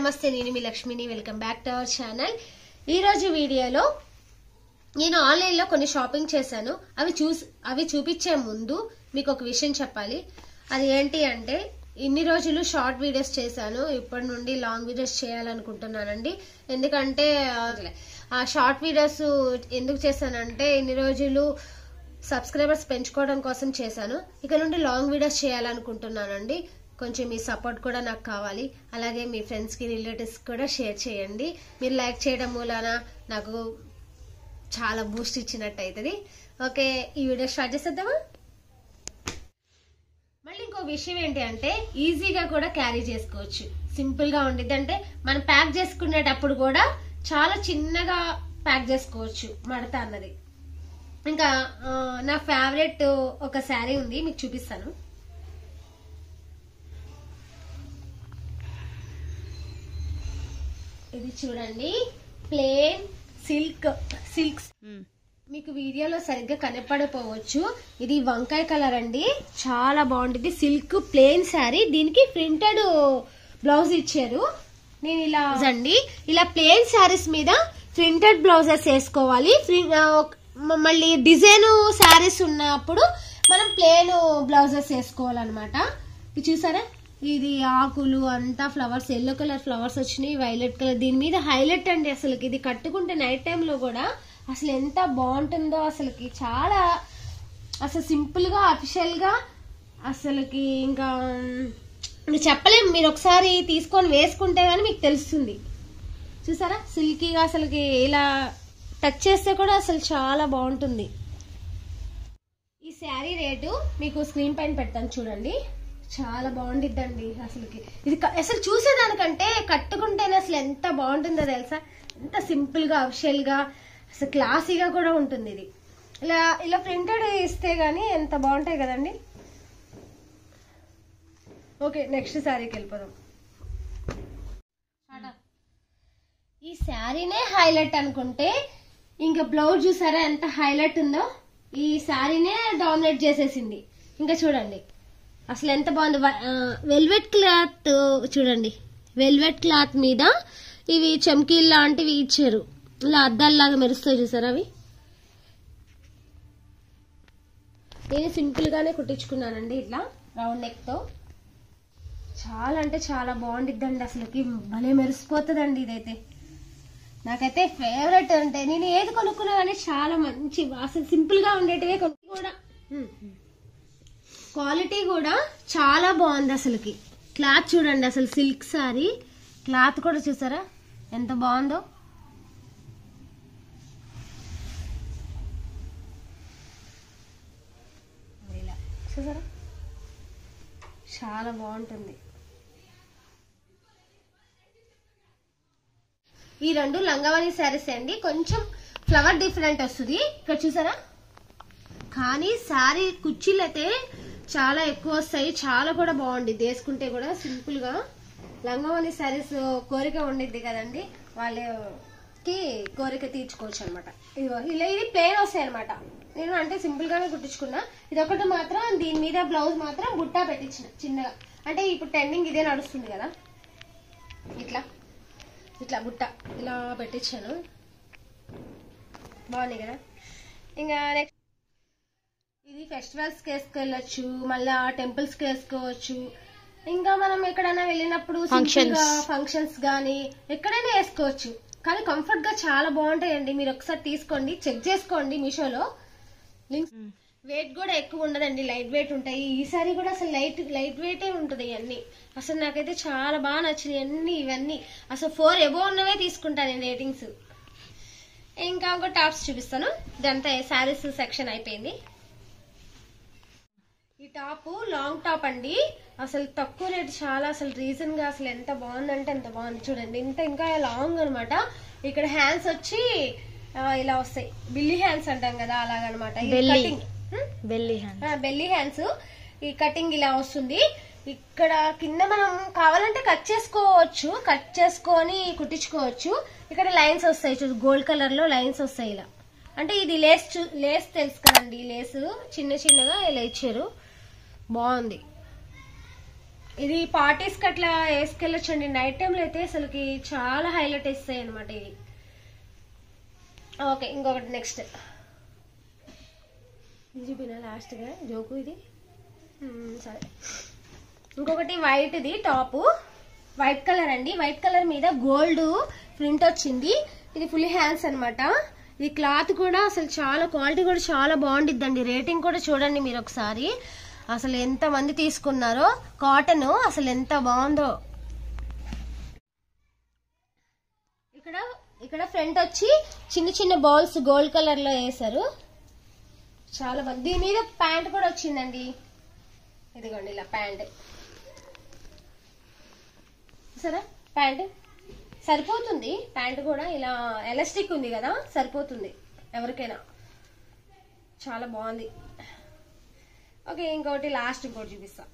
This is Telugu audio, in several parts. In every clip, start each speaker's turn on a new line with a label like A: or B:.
A: నమస్తే నేను మీ లక్ష్మిని welcome back to our channel ఈ రోజు వీడియోలో నేను ఆన్లైన్లో కొన్ని షాపింగ్ చేశాను అవి చూసి అవి చూపించే ముందు మీకు ఒక విషయం చెప్పాలి అది ఏంటి అంటే ఇన్ని రోజులు షార్ట్ వీడియోస్ చేశాను ఇప్పటి నుండి లాంగ్ వీడియోస్ చేయాలనుకుంటున్నానండి ఎందుకంటే ఆ- ఆ షార్ట్ వీడియోస్ ఎందుకు చేశానంటే ఇన్ని రోజులు సబ్స్క్రైబర్స్ పెంచుకోవడం కోసం చేశాను ఇక నుండి లాంగ్ వీడియోస్ చేయాలనుకుంటున్నానండి కొంచెం మీ సపోర్ట్ కూడా నాకు కావాలి అలాగే మీ ఫ్రెండ్స్కి రిలేటివ్స్కి కూడా షేర్ చేయండి మీరు లైక్ చేయడం మూలాన నాకు చాలా బూస్ట్ ఇచ్చినట్టు అవుతుంది ఓకే ఈ వీడియో స్టార్ట్ చేసేద్దామా మళ్ళీ ఇంకో విషయం ఏంటి అంటే ఈజీగా కూడా క్యారీ చేసుకోవచ్చు సింపుల్ గా ఉండిద్ది అంటే మనం ప్యాక్ చేసుకునేటప్పుడు కూడా చాలా చిన్నగా ప్యాక్ చేసుకోవచ్చు మడత అన్నది ఇంకా ఆ, నా ఫేవరెట్ ఒక శారీ ఉంది మీకు చూపిస్తాను ఇది చూడండి ప్లేన్ సిల్క్ సిల్క్స్ మీకు వీడియోలో సరిగ్గా కనపడపోవచ్చు ఇది వంకాయ కలర్ అండి చాలా బాగుంటుంది సిల్క్ ప్లెయిన్ శారీ దీనికి ప్రింటెడ్ బ్లౌజ్ ఇచ్చారు నేను ఇలా అండి ఇలా ప్లెయిన్ శారీస్ మీద ప్రింటెడ్ బ్లౌజెస్ వేసుకోవాలి ప్రిం- ఆ, ఒక- మ- మళ్ళీ డిజైన్ శారీస్ ఉన్నప్పుడు మనం ప్లెయిన్ బ్లౌజెస్ వేసుకోవాలన్నమాట ఇది చూసారా ఇది ఆకులు అంతా ఫ్లవర్స్ ఎల్లో కలర్ ఫ్లవర్స్ వచ్చినాయి వైలెట్ కలర్ దీని మీద హైలైట్ అండి అసలుకి ఇది కట్టుకుంటే నైట్ టైంలో కూడా అసలు ఎంత బాగుంటుందో అసలుకి చాలా అసలు సింపుల్ గా అఫిషియల్ గా అసలుకి ఇంకా ఇంకా చెప్పలేం మీరు ఒకసారి తీసుకొని వేసుకుంటే గానీ మీకు తెలుస్తుంది చూసారా సిల్కీగా అసలుకి ఇలా టచ్ చేస్తే కూడా అసలు చాలా బాగుంటుంది ఈ శారీ రేటు మీకు స్క్రీన్ పైన పెడతాను చూడండి చాలా బాగుండిద్దండి అసలుకి ఇది క- అసలు చూసేదానికంటే కట్టుకుంటేనే అసలు ఎంత బాగుంటుందో తెలుసా ఎంత సింపుల్ గా అఫిషియల్ గా అసలు క్లాసీగా కూడా ఉంటుంది ఇది ఇలా ఇలా ప్రింటెడ్ ఇస్తే గానీ ఎంత బాగుంటాయి కదండి ఓకే నెక్స్ట్ శారీకి వెళ్ళిపోదాం ఈ శారీనే హైలైట్ అనుకుంటే ఇంకా బ్లౌజ్ చూసారా ఎంత హైలైట్ ఉందో ఈ శారీనే డామినేట్ చేసేసింది ఇంకా చూడండి అసలు ఎంత బాగుంది వెల్వెట్ క్లాత్ చూడండి వెల్వెట్ క్లాత్ మీద ఇవి చమ్కీలు లాంటివి ఇచ్చారు ఇలా అద్దాల్లాగా మెరుస్తాయి చూసారా అవి నేను సింపుల్ గానే కుట్టించుకున్నానండి ఇట్లా రౌండ్ నెక్ తో చాలా అంటే చాలా బాగుండిద్దండి అసలుకి భలే మెరిసిపోతుందండి ఇదైతే నాకైతే ఫేవరెట్ అంటే నేను ఏది కొనుక్కున్నా కానీ చాలా మంచి అసలు సింపుల్ గా ఉండేటివే కొనుక్కు కూడా క్వాలిటీ కూడా చాలా బాగుంది అసలుకి క్లాత్ చూడండి అసలు సిల్క్ సారీ క్లాత్ కూడా చూసారా ఎంత బాగుందో ఇలా చూసారా చాలా బాగుంటుంది ఈ రెండు లంగావని శారీస్ అండి కొంచెం ఫ్లవర్ డిఫరెంట్ వస్తుంది ఇక్కడ చూసారా కానీ శారీ కుర్చీలు అయితే చాలా ఎక్కువ వస్తాయి చాలా కూడా బాగుండిద్ది వేసుకుంటే కూడా సింపుల్ గా లంగావని శారీస్ కోరిక ఉండిద్ది కదండి వాళ్ళకి కోరిక తీర్చుకోవచ్చు అనమాట ఇలా ఇది ప్లేన్ వస్తాయి అనమాట నేను అంటే సింపుల్ గానే కుట్టించుకున్నా ఇది ఒకటి మాత్రం దీని మీద బ్లౌజ్ మాత్రం బుట్టా పెట్టించిన చిన్నగా అంటే ఇప్పుడు ట్రెండింగ్ ఇదే నడుస్తుంది కదా ఇట్లా ఇట్లా బుట్ట ఇలా పెట్టించాను బాగున్నాయి కదా ఇంకా నెక్స్ట్ ఇది ఫెస్టివల్స్ కి వేసుకెళ్ళొచ్చు మళ్ళా టెంపుల్స్ కి వేసుకోవచ్చు ఇంకా మనం ఎక్కడైనా వెళ్ళినప్పుడు ఫంక్షన్స్ గానీ ఎక్కడైనా వేసుకోవచ్చు కానీ కంఫర్ట్ గా చాలా బాగుంటాయండి మీరు ఒకసారి తీసుకోండి చెక్ చేసుకోండి మీషోలో లింక్స్ వెయిట్ కూడా ఎక్కువ ఉండదండి లైట్ వెయిట్ ఉంటాయి ఈ సారీ కూడా అసలు లైట్ లైట్ వెయిటే ఉంటుంది ఇవన్నీ అసలు నాకైతే చాలా బాగా నచ్చినాయి అన్ని ఇవన్నీ అసలు ఫోర్ ఎబో ఉన్నవే తీసుకుంటాను నేను రేటింగ్స్ ఇంకా ఒక టాప్స్ చూపిస్తాను ఇదంతా శారీస్ సెక్షన్ అయిపోయింది ఈ టాప్ లాంగ్ టాప్ అండి అసలు తక్కువ రేట్ చాలా అసలు రీజన్ గా అసలు ఎంత బాగుందంటే ఎంత బాగుంది చూడండి ఇంత ఇంకా లాంగ్ అన్నమాట ఇక్కడ హ్యాండ్స్ వచ్చి ఆ, ఇలా వస్తాయి బిల్లి హ్యాండ్స్ అంటాం కదా అలాగనమాట
B: Belly.
A: Cutting
B: belly hand
A: belly hands ఈ కటింగ్ ఇలా వస్తుంది ఇక్కడ కింద మనం కావాలంటే కట్ చేసుకోవచ్చు కట్ చేసుకొని కుట్టించుకోవచ్చు ఇక్కడ లైన్స్ వస్తాయి చూడు గోల్డ్ కలర్ లో లైన్స్ వస్తాయి ఇలా అంటే ఇది లేస్ చూ లేస్ తెలుసు కదండి ఈ లేస్ చిన్న చిన్నగా ఇలా ఇచ్చారు బాగుంది ఇది పార్టీస్ కి అట్లా వేసుకెళ్ళొచ్చండి నైట్ టైంలో అయితే అసలుకి చాలా హైలైట్ ఇస్తాయి అనమాట ఇవి ఓకే ఇంకొకటి నెక్స్ట్ ఇది చూపిన లాస్ట్గా జోకు ఇది మ్మ్, సరే ఇంకొకటి వైట్ ఇది టాప్ వైట్ కలర్ అండి వైట్ కలర్ మీద గోల్డ్ ప్రింట్ వచ్చింది ఇది ఫుల్ హ్యాండ్స్ అన్నమాట ఇది క్లాత్ కూడా అసలు చాలా క్వాలిటీ కూడా చాలా బాగుండిద్దండి రేటింగ్ కూడా చూడండి మీరు ఒకసారి అసలు ఎంత మంది తీసుకున్నారో కాటన్ అసలు ఎంత బాగుందో ఇక్కడ ఇక్కడ ఫ్రంట్ వచ్చి చిన్న చిన్న బాల్స్ గోల్డ్ కలర్ లో వేసారు చాలా బాగుంది దీని మీద ప్యాంట్ కూడా వచ్చిందండి ఇదిగోండి ఇలా ప్యాంట్ సరే ప్యాంట్ సరిపోతుంది ప్యాంట్ కూడా ఇలా ఎలాస్టిక్ ఉంది కదా సరిపోతుంది ఎవరికైనా చాలా బాగుంది ఓకే ఇంకోటి లాస్ట్ ఇంకోటి చూపిస్తా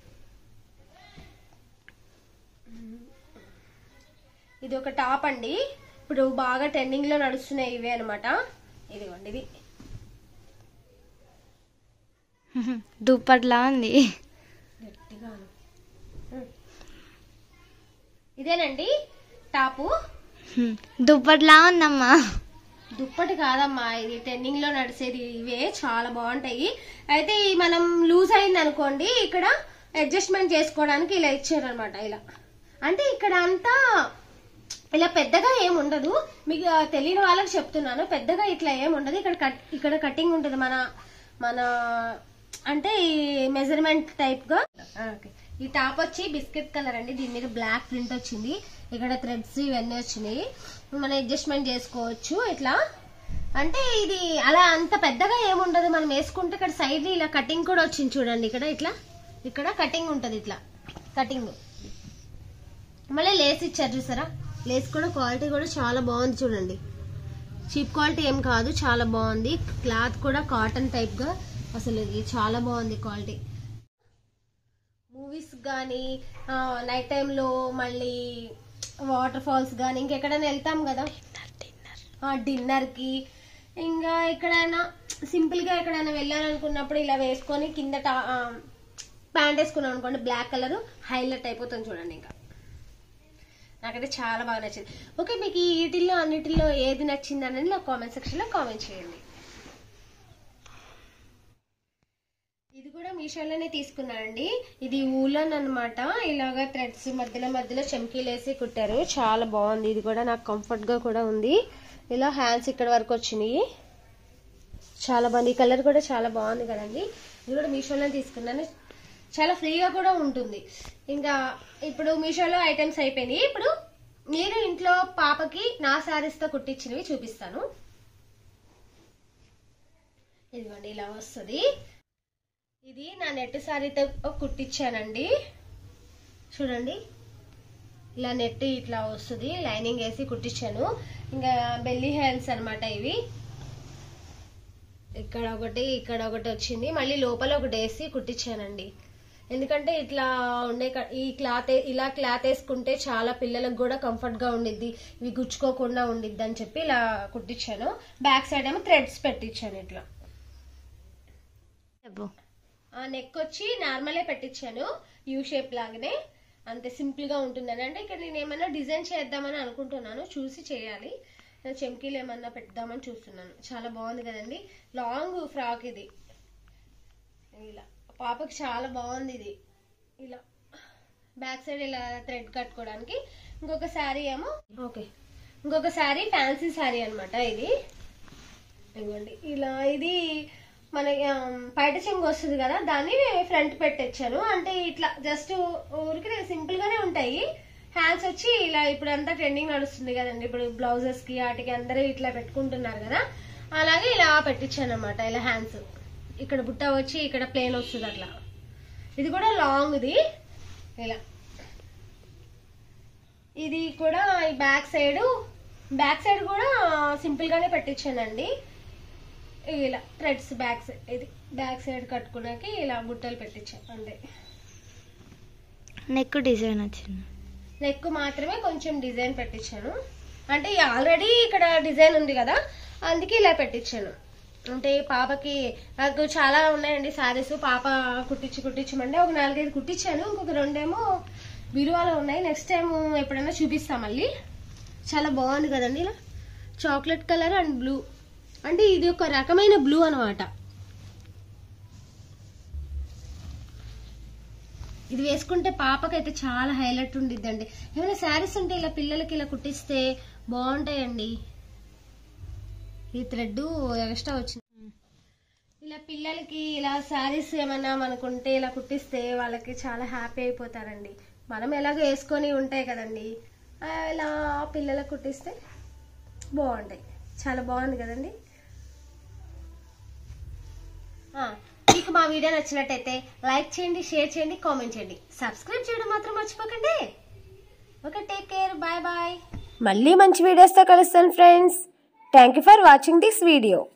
A: ఇది ఒక టాప్ అండి ఇప్పుడు బాగా ట్రెండింగ్ లో నడుస్తున్నాయి ఇవే అనమాట ఇదిగోండి ఇది
B: దుప్పట్లా ఉంది
A: గట్టిగా అను. ఉం. ఇదేనండి టాపు
B: హ్మ్. దుప్పట్లా ఉందమ్మా
A: దుప్పటి కాదమ్మా ఇది ట్రెండింగ్ లో నడిచేది ఇవే చాలా బాగుంటాయి అయితే ఈ మనం లూజ్ అయింది అనుకోండి ఇక్కడ అడ్జస్ట్మెంట్ చేసుకోవడానికి ఇలా ఇచ్చారనమాట ఇలా అంటే ఇక్కడ అంతా ఇలా పెద్దగా ఏం ఉండదు మీకు ఆ, తెలియని వాళ్ళకి చెప్తున్నాను పెద్దగా ఇట్లా ఏం ఉండదు ఇక్కడ కట్ ఇక్కడ కటింగ్ ఉంటుంది మన మన అంటే ఈ మెజర్మెంట్ టైప్ గా ఆ, ఓకే. ఈ టాప్ వచ్చి బిస్కెట్ కలర్ అండి దీని మీద బ్లాక్ ప్రింట్ వచ్చింది ఇక్కడ థ్రెడ్స్ ఇవన్నీ వచ్చినాయి మనం అడ్జస్ట్మెంట్ చేసుకోవచ్చు ఇట్లా అంటే ఇది అలా అంత పెద్దగా ఏముండదు మనం వేసుకుంటే ఇక్కడ సైడ్ ఇలా కటింగ్ కూడా వచ్చింది చూడండి ఇక్కడ ఇట్లా ఇక్కడ కటింగ్ ఉంటది ఇట్లా కటింగ్ మళ్ళీ లేస్ ఇచ్చారు చూసారా లేస్ కూడా క్వాలిటీ కూడా చాలా బాగుంది చూడండి చీప్ క్వాలిటీ ఏం కాదు చాలా బాగుంది క్లాత్ కూడా కాటన్ టైప్ గా అసలు ఇది చాలా బాగుంది క్వాలిటీ మూవీస్ కానీ నైట్ టైంలో మళ్ళీ వాటర్ ఫాల్స్ కానీ ఇంకెక్కడైనా వెళ్తాం కదా డిన్నర్ కి ఇంకా ఎక్కడైనా సింపుల్ గా ఎక్కడైనా వెళ్ళాలనుకున్నప్పుడు ఇలా వేసుకొని కింద ప్యాంట్ వేసుకున్నాం అనుకోండి బ్లాక్ కలర్ హైలైట్ అయిపోతుంది చూడండి ఇంకా నాకైతే చాలా బాగా నచ్చింది ఓకే మీకు ఈ వీటిల్లో అన్నిటిలో ఏది నచ్చింది అనేది నాకు కామెంట్ సెక్షన్ లో కామెంట్ చేయండి ఇది కూడా మీషోలోనే తీసుకున్నానండి ఇది ఊలన్ అన్నమాట ఇలాగా థ్రెడ్స్ మధ్యలో మధ్యలో చెమ్కీలు వేసి కుట్టారు చాలా బాగుంది ఇది కూడా నాకు కంఫర్ట్ గా కూడా ఉంది ఇలా హ్యాండ్స్ ఇక్కడ వరకు వచ్చినాయి చాలా బాగుంది ఈ కలర్ కూడా చాలా బాగుంది కదండి ఇది కూడా మీషోలో తీసుకున్నాను చాలా ఫ్రీగా కూడా ఉంటుంది ఇంకా ఇప్పుడు మీషోలో ఐటమ్స్ అయిపోయినాయి ఇప్పుడు నేను ఇంట్లో పాపకి నా శారీస్ తో కుట్టించినవి చూపిస్తాను ఇదిగోండి ఇలా వస్తుంది ఇది నా నెట్ శారీతో కుట్టించానండి చూడండి ఇలా నెట్ ఇట్లా వస్తుంది లైనింగ్ వేసి కుట్టించాను ఇంకా బెల్లి హ్యాండ్స్ అన్నమాట ఇవి ఇక్కడ ఒకటి ఇక్కడ ఒకటి వచ్చింది మళ్ళీ లోపల ఒకటి వేసి కుట్టించానండి ఎందుకంటే ఇట్లా ఉండే క- ఈ క్లాత్ ఏ- ఇలా క్లాత్ వేసుకుంటే చాలా పిల్లలకు కూడా కంఫర్ట్ గా ఉండిద్ది ఇవి గుచ్చుకోకుండా ఉండిద్ది అని చెప్పి ఇలా కుట్టించాను బ్యాక్ సైడ్ ఏమో థ్రెడ్స్ పెట్టించాను ఇట్లా
B: చెప్పు
A: ఆ నెక్ వచ్చి నార్మలే పెట్టించాను యూ షేప్ లాగానే అంతే సింపుల్ గా ఉంటుందని అంటే ఇక్కడ నేను ఏమైనా డిజైన్ చేద్దామని అనుకుంటున్నాను చూసి చేయాలి నేను చెమ్కీలు ఏమన్నా పెడదామని చూస్తున్నాను చాలా బాగుంది కదండి లాంగ్ ఫ్రాక్ ఇది ఇలా పాపకి చాలా బాగుంది ఇది ఇలా బ్యాక్ సైడ్ ఇలా థ్రెడ్ కట్టుకోవడానికి ఇంకొక శారీ ఏమో ఓకే ఇంకొక శారీ ఫ్యాన్సీ శారీ అన్నమాట ఇది ఇదిగోండి ఇలా ఇది మన ఆ, పైట చెంగు వస్తుంది కదా దాన్ని ఫ్రంట్ పెట్టించాను అంటే ఇట్లా జస్ట్ ఊరికి సింపుల్ గానే ఉంటాయి హ్యాండ్స్ వచ్చి ఇలా ఇప్పుడు అంతా ట్రెండింగ్ నడుస్తుంది కదండి ఇప్పుడు బ్లౌజెస్ కి వాటికి అందరూ ఇట్లా పెట్టుకుంటున్నారు కదా అలాగే ఇలా పెట్టించాను అనమాట ఇలా హ్యాండ్స్ ఇక్కడ బుట్ట వచ్చి ఇక్కడ ప్లేన్ వస్తుంది అట్లా ఇది కూడా లాంగ్ ఇది ఇలా ఇది కూడా ఈ బ్యాక్ సైడ్ బ్యాక్ సైడ్ కూడా సింపుల్ గానే పెట్టించానండి ఇలా థ్రెడ్స్ బ్యాక్ సైడ్ ఇది బ్యాక్ సైడ్ కట్టుకున్నాకి ఇలా బుట్టలు పెట్టించాను అంతే
B: నెక్ డిజైన్ వచ్చింది
A: నెక్ మాత్రమే కొంచెం డిజైన్ పెట్టించాను అంటే ఆల్రెడీ ఇక్కడ డిజైన్ ఉంది కదా అందుకే ఇలా పెట్టించాను అంటే పాపకి నాకు చాలా ఉన్నాయండి శారీస్ పాప కుట్టించి కుట్టించమంటే ఒక నాలుగైదు కుట్టించాను ఇంకొక రెండేమో బీరువాలో ఉన్నాయి నెక్స్ట్ టైం ఎప్పుడైనా చూపిస్తాం మళ్ళీ చాలా బాగుంది కదండి ఇలా చాక్లెట్ కలర్ అండ్ బ్లూ అంటే ఇది ఒక రకమైన బ్లూ అనమాట ఇది వేసుకుంటే పాపకైతే చాలా హైలైట్ ఉండిద్దండి ఏమైనా శారీస్ ఉంటే ఇలా పిల్లలకి ఇలా కుట్టిస్తే బాగుంటాయండి ఈ థ్రెడ్ ఎక్స్ట్రా వచ్చింది ఇలా పిల్లలకి ఇలా శారీస్ ఏమైనా మనకుంటే ఇలా కుట్టిస్తే వాళ్ళకి చాలా హ్యాపీ అయిపోతారండి మనం ఎలాగో వేసుకొని ఉంటాయి కదండి ఆ, ఇలా పిల్లలకు కుట్టిస్తే బాగుంటాయి చాలా బాగుంది కదండి ఆ, మీకు మా వీడియో నచ్చినట్టయితే లైక్ చేయండి షేర్ చేయండి కామెంట్ చేయండి సబ్స్క్రైబ్ చేయడం మాత్రం మర్చిపోకండి okay take care bye bye
C: మళ్ళీ మంచి వీడియోస్తో కలుస్తాను friends thank you for watching this video